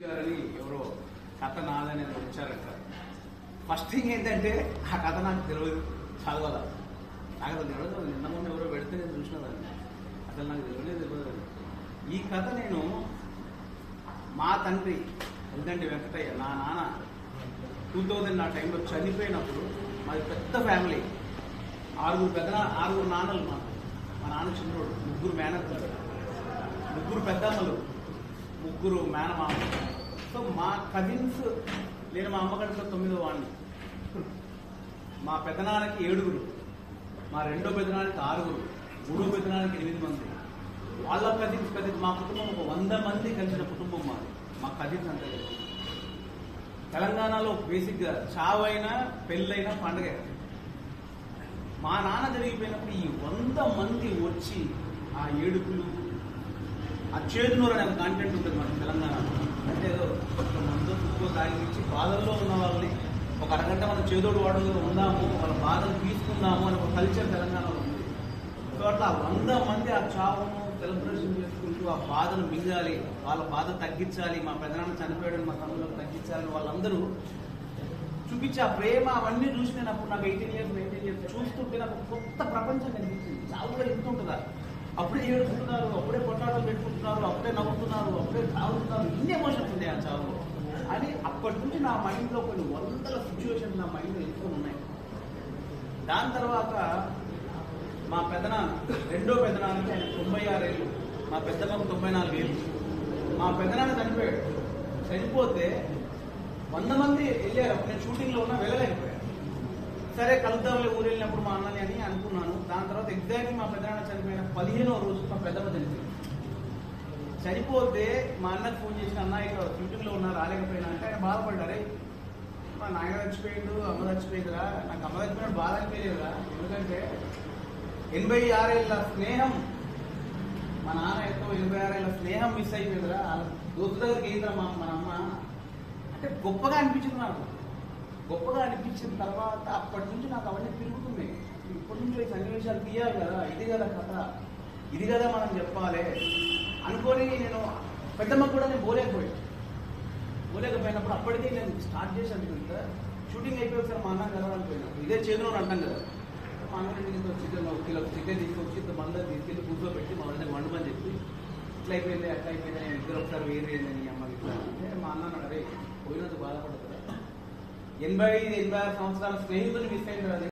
గారని ఎవరో కథ నాదని వచ్చారంట ఫస్ట్ థింగ్ ఏంటంటే ఆ కథ నాకు తెలియదు చదవాల నాకు అసలు తెలియదు నిన్న మొన్న ఎవరో పెడితే నేను చూసిన దాన్ని అసలు నాకు తెలియలేదు తెలియదు ఈ కథ నేను మా తండ్రి ఎందుకంటే వెంకటయ్య నా నాన్న టూ థౌజండ్ ఆ టైంలో చనిపోయినప్పుడు మాది పెద్ద ఫ్యామిలీ ఆరుగురు పెద్ద ఆరుగురు నాన్నలు మాకు మా నాన్న చిన్నోడు ముగ్గురు మేనత్తలు ముగ్గురు పెద్దమ్మలు ముగ్గురు మేనమామ సో మా కజిన్స్ నేను మా అమ్మగడిలో తొమ్మిదో వాడిని మా పెద్దనాన్నకి ఏడుగురు మా రెండో పెద్దనాన్నకి ఆరుగురు మూడో పెద్దనాన్నకి ఎనిమిది మంది వాళ్ళ కజిన్స్ కజిన్స్ మా కుటుంబం ఒక వంద మంది కలిసిన కుటుంబం మాది మా కజిన్స్ అంతా కలిసి. తెలంగాణలో బేసిక్గా చావైనా పెళ్ళైనా పండగ మా నాన్న జరిగిపోయినప్పుడు ఈ వంద మంది వచ్చి ఆ ఏడుపులు ఆ చేదునూరు అనే కాంటెంట్ ఉంటుంది మన తెలంగాణలో అంటే ఏదో ఒక మందు తుక్కో తాగిపించి బాధల్లో ఉన్న వాళ్ళని ఒక అరగంట మనం చేదోడు వాడులో ఉందాము వాళ్ళ బాధలు తీసుకుందాము అనే ఒక కల్చర్ తెలంగాణలో ఉంది సో అట్లా వంద మంది ఆ చావును సెలబ్రేషన్ చేసుకుంటూ ఆ బాధను మింగాలి వాళ్ళ బాధ తగ్గించాలి మా పెదనాన్న చనిపోయాడని మా తమ్ముళ్ళకి తగ్గించాలని వాళ్ళందరూ చూపించే ఆ ప్రేమ అవన్నీ చూసి నేను అప్పుడు నాకు ఎయిటీన్ ఇయర్స్ నైన్టీన్ ఇయర్స్ చూస్తుంటే నాకు ఒక కొత్త ప్రపంచం కనిపించింది చావుగా ఎంత ఉంటుందా అప్పుడే ఏడుస్తున్నారు అప్పుడే కొట్లాటలు పెట్టుకుంటున్నారు అప్పుడే నవ్వుతున్నారు అప్పుడే తాగుతున్నారు ఇన్ని ఎమోషన్స్ ఉన్నాయి ఆ చావులో అని అప్పటి నుంచి నా మైండ్లో కొన్ని వందల సిచ్యువేషన్స్ నా మైండ్లో ఎక్కువ ఉన్నాయి దాని తర్వాత మా పెదనాన్న రెండో పెదనాన్నకి ఆయన తొంభై ఆరేళ్ళు మా పెద్దమ్మకు తొంభై నాలుగేళ్ళు మా పెదనాన్న చనిపోయాడు చనిపోతే వంద మంది వెళ్ళారు అప్పుడు నేను షూటింగ్లో ఉన్నా వెళ్ళలేకపోయాను సరే కలుద్దాంలే ఊరు వెళ్ళినప్పుడు మా అన్నని అని అనుకున్నాను దాని తర్వాత ఎగ్జాక్ట్లీ మా పెదనాన్న చనిపోయిన పదిహేనో రోజు మా పెద్దమ్మ చనిపోయింది చనిపోతే మా అన్నకి ఫోన్ చేసిన అన్న ఇక్కడ షూటింగ్లో ఉన్నా రాలేకపోయినా అంటే ఆయన బాధపడ్డారే మా నాయన చచ్చిపోయిండు అమ్మ చచ్చిపోయిందిరా నాకు అమ్మ చచ్చిపోయినప్పుడు బాధ అనిపించలేదురా ఎందుకంటే ఎనభై ఆరేళ్ళ స్నేహం మా నాన్న ఎంతో ఎనభై ఆరేళ్ళ స్నేహం మిస్ అయిపోయిందిరా దోస్తు దగ్గరికి ఏందిరా మా మన అమ్మ అంటే గొప్పగా అనిపించింది నాకు గొప్పగా అనిపించిన తర్వాత అప్పటి నుంచి నాకు అవన్నీ తిరుగుతున్నాయి ఇప్పటి నుంచి ఈ సన్నివేశాలు తీయాలి కదా ఇది కదా కథ ఇది కదా మనం చెప్పాలి అనుకొని నేను పెద్దమ్మకు కూడా నేను పోలేకపోయాను పోలేకపోయినప్పుడు అప్పటికే నేను స్టార్ట్ చేశాను ఇంకా షూటింగ్ అయిపోయి సార్ మా అన్న కలవడానికి పోయినాను ఇదే చేతిలో అంటాం కదా మా అన్న ఇంటికి చికెన్ ఒక కిలో చికెన్ తీసుకొచ్చి ఇంత మంద తీసుకెళ్ళి కూర్చోబెట్టి మా వాళ్ళని వండమని చెప్పి ఇట్లా అయిపోయింది అట్లా అయిపోయింది నేను ఇద్దరు ఒకసారి వేరు ఏందని అమ్మ ఇట్లా అంటే మా అన్న అన్నాడు, అరే పోయినందుకు బాధపడతారా ఎనభై ఎనభై ఆరు సంవత్సరాల స్నేహితులు మిస్ అయింది కదా